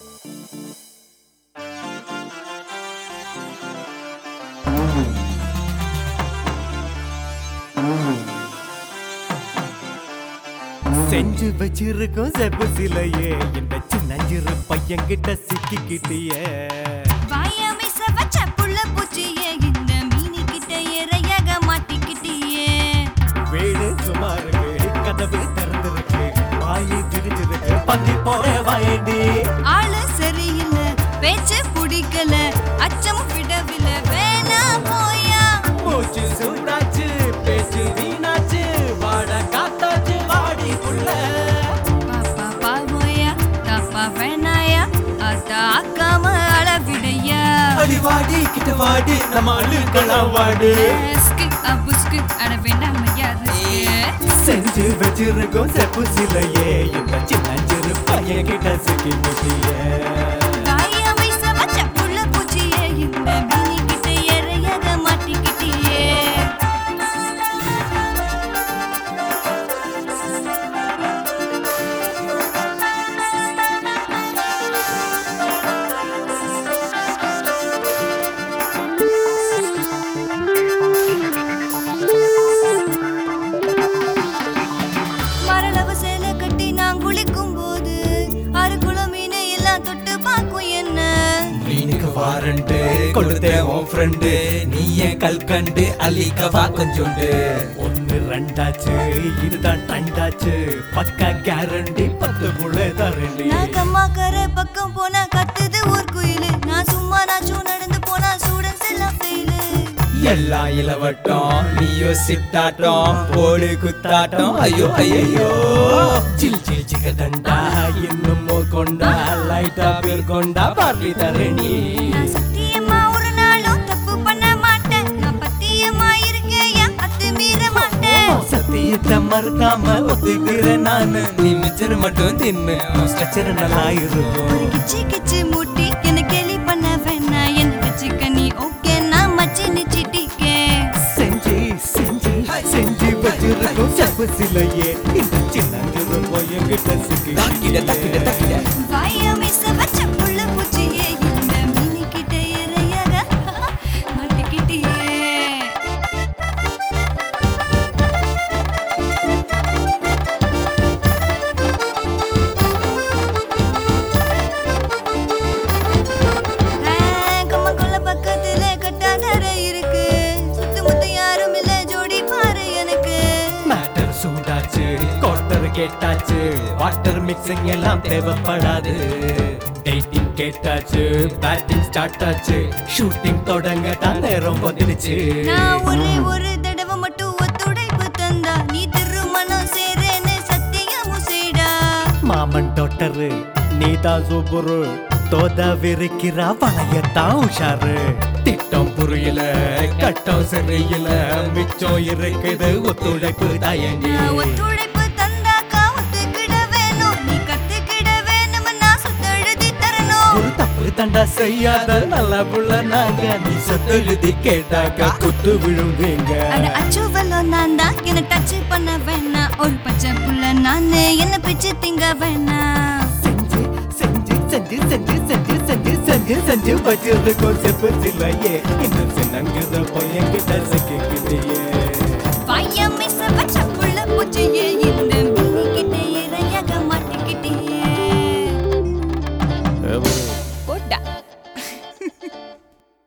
செஞ்சு வச்சிருக்கோம் செப்பு சிலையே இந்த சின்னஞ்சிறு பையன்கிட்ட சிக்கிக்கிட்டியே வாயாமை சவச்ச புள்ள பூச்சியே இந்த மீனி கிட்ட இறையாக மாட்டிக்கிட்டியே வீடு சுமாருக்கு கதவு திறந்திருக்கு வாயு திரிஞ்சிருக்கு பந்தி போட வாயண்டி ஆளு சரியில்லை பேச்சு பிடிக்கல அச்சம் விடவில்லை வேணா போயா மூச்சு சூடாச்சு பேச்சு வீணாச்சு வாட காத்தாச்சு வாடி புள்ள பாப்பா பாவோயா தப்பா வேணாயா அத்தா அக்காம அளவிடையா அடி வாடி கிட்ட வாடி நம்ம அழுக்கலாம் வாடி ஸ்கு அபுஸ்கு அட வேண்டாம் யாரு செஞ்சு வச்சிருக்கோம் செப்பு சிலையே இந்த சின்னஞ்சிறு பையன்கிட்ட சிக்கிக்கிட்டியே வாயாமை சவச்ச புள்ள பூச்சியே இந்த மீனி கிட்ட இறையாக மாட்டிக்கிட்டியே மரளவ சேலை கட்டி நான் குளிக்கும் போது ஆறு குளம் மீனை எல்லாம் தொட்டு பார்க்கும் என்ன மீனுக்கு வாரண்டு கொடுத்தேன் உன் ஃப்ரெண்டு நீ ஏன் கல்கண்டு அள்ளிக்கவா கொஞ்சோண்டு ஒன்னு ரெண்டாச்சு இதுதான் ட்ரெண்டாச்சு பக்கா கேரண்டி பத்து புள்ள தரண்டி நான் கம்மாக்கரை பக்கம் போனா கத்துது ஒரு குயிலு நான் சும்மா நாச்சும் நடந்து போனா ஸ்டூடெண்ட்ஸ் எல்லாம் ஃபெயிலு எல்லாம் இளவட்டம் நீயோ சிட்டாட்டம் போடு குத்தாட்டம் ஐயோ ஐயோ சில் சில் சிக்கதண்டா இன்னும் மோர் கொண்டா லைட்டா பேர் கொண்டா பார்லி தரணி நான் சத்தியமா ஒரு நாளும் தப்பு பண்ண மாட்டேன் நான் பத்தியமா இருக்கேன் என் அத்து மீற மாட்டேன் சத்தியத்தை மறுக்காம ஒத்துக்கிறேன் நானு நீ மிச்சர் மட்டும் தின்னு ஸ்ட்ரக்சர் நல்லா இருக்கும் ஒரு கிச்சி கிச்சி மூட்டி என்ன கேலி பண்ண வேணா என்ன வச்சுக்க நீ ஓகே நான் மச்சி நிச்சிட்டிக்கே செஞ்சு செஞ்சு செஞ்சு வச்சிருக்கோம் செப்பு சிலையே இந்த சின்னஞ்சிறு பையன்கிட்ட தாக்கிட தாக்கிட சிக்கி தாக்கிட வாயாமை சவச்ச புள்ள பூச்சியே இந்த மீனி கிட்ட இறையாக மாட்டிக்கிட்டியே கம்மங்கொள்ள பக்கத்துல கட்டாதரை இருக்கு சுத்து முத்து யாரும் இல்ல ஜோடி பாரு எனக்கு மேட்டர் சூடாச்சு குவார்டர் கேட்டாச்சு வாட்டர் மிக்சிங் எல்லாம் தேவைப்படாது டேட்டிங் கேட்டாச்சு பேட்டிங் ஸ்டார்ட் ஆச்சு ஷூட்டிங் தொடங்க தான் நேரம் வந்துடுச்சு நான் ஒரே ஒரு தடவை மட்டும் ஒத்துழைப்பு தந்தா நீ திருமணம் சேரேன்னு சத்தியமும் செய்டா மாமன் டாக்டரு நீதான் சூப்பரு தோத விரிக்கிறா வளையத்தான் உஷாரு திட்டம் புரியல கட்டம் சரியில்ல மிச்சம் இருக்குது ஒத்துழைப்பு தயங்கி நான் ஒத்துழைப்பு தந்தாக்கா ஒத்துக்கிட வேணும் நீ கத்துக்கிட வேணும் நான் சுத்தெழுதி தரணும் ஒரு தப்பு தண்டா செய்யாத நல்ல புள்ள நாங்க நீ சொத்தெழுதி கேட்டாக்க குத்து விழுவீங்க அட அச்சுவலோ நான் தான் என்ன டச் பண்ண வேணாம் ஒரு பச்சை புள்ள நானு என்ன பிச்சு திங்க வேணாம் செஞ்சு செஞ்சு செஞ்சு செஞ்சு செஞ்சு செஞ்சு செஞ்சு செஞ்சு வச்சிருக்கோம் செப்பு சிலையே இன்னும் சின்னங்கிற பையன் கிட்ட சிக்கிக்கிட்டே வாயம்மை சவச்ச புள்ள பூச்சியே இந்த மீனி கிட்ட இறையாக மாட்டிக்கிட்டே போட்டா